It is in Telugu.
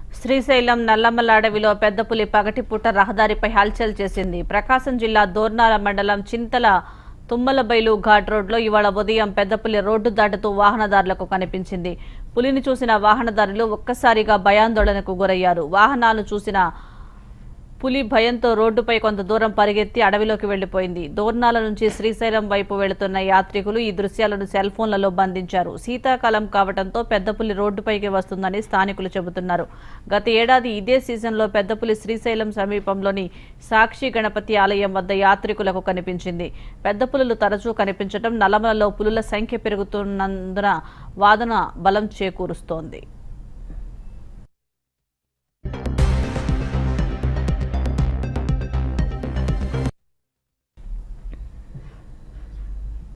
శ్రీశైలం నల్లమల్ల అడవిలో పెద్ద పులి పగటిపూట రహదారిపై హల్చల్ చేసింది ప్రకాశం జిల్లా దోర్నాల మండలం చింతల తుమ్మలబైలు ఘాట్ రోడ్లో ఇవాళ ఉదయం పెద్ద పులి రోడ్డు దాటుతూ వాహనదారులకు కనిపించింది పులిని చూసిన వాహనదారులు ఒక్కసారిగా భయాందోళనకు గురయ్యారు వాహనాలు చూసిన పులి భయంతో రోడ్డుపై కొంత దూరం పరిగెత్తి అడవిలోకి వెళ్లిపోయింది దోర్నాల నుంచి శ్రీశైలం వైపు వెళుతున్న యాత్రికులు ఈ దృశ్యాలను సెల్ ఫోన్లలో బంధించారు శీతాకాలం కావడంతో పెద్ద పులి రోడ్డుపైకి వస్తుందని స్థానికులు చెబుతున్నారు గత ఏడాది ఇదే సీజన్లో పెద్ద పులి శ్రీశైలం సమీపంలోని సాక్షి గణపతి ఆలయం వద్ద యాత్రికులకు కనిపించింది పెద్ద పులులు తరచూ కనిపించడం నల్లమలలో పులుల సంఖ్య పెరుగుతున్నందున వాదన బలం చేకూరుస్తోంది